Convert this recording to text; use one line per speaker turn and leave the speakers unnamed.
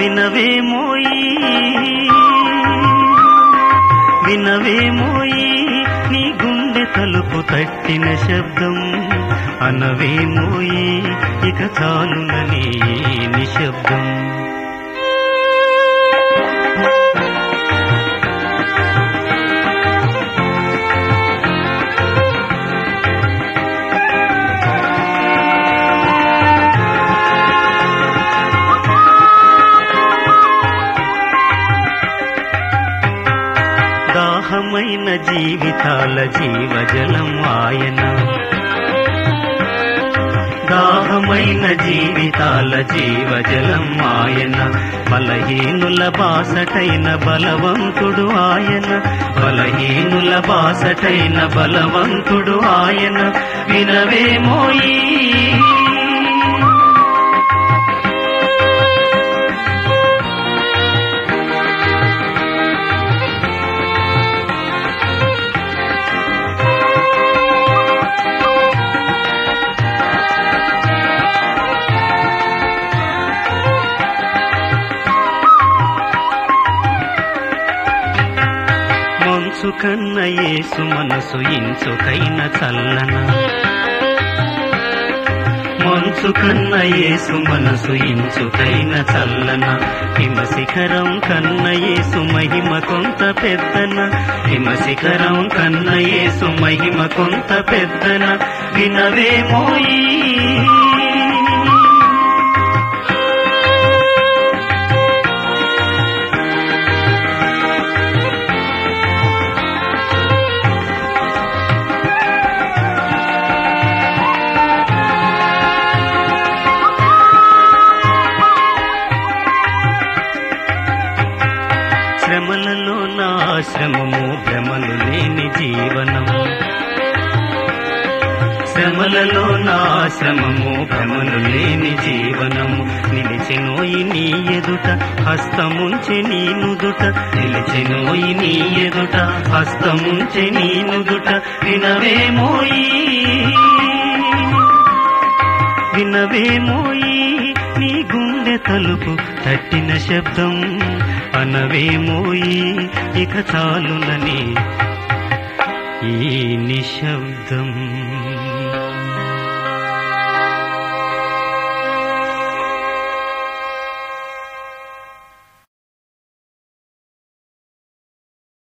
వినవేమోయి వినవేమోయి నీ గుండె తలుపు తట్టిన శబ్దం అనవేమోయి ఇక చాలునని నిశ్శబ్దం దాహమైన జీవితాల జీవజలం ఆయన దాహమైన జీవితాల జీవజలం ఆయన బలహీనుల బాసటైన బలవంతుడు ఆయన బలహీనుల బాసటైన బలవంతుడు ఆయన వినవేమోయి మంచు కన్న యేసు మనసు ఇంచుకైన చల్లన మంచు కన్న యేసు మనసు ఇంచుకైన చల్లన హిమ శిఖరం కన్న యేసు మహిమ కొంత పెద్దన హిమ శిఖరం కన్న యేసు మహిమ కొంత పెద్దన వినవేమోయి శ్రమలలో నా శ్రమము భ్రమలు లేని జీవనము శ్రమలలో నా శ్రమము భ్రమలు లేని జీవనము నిలిచెనోయి నీ ఎదుట హస్తముంచె నీ నుదుట నిలిచెనోయి నీ ఎదుట హస్తముంచె నీ నుదుట వినవేమోయి వినవేమోయి నీ గుండె తలుపు తట్టిన శబ్దం అనవేమోయి ఇక చాలునని ఈ నిశ్శబ్దం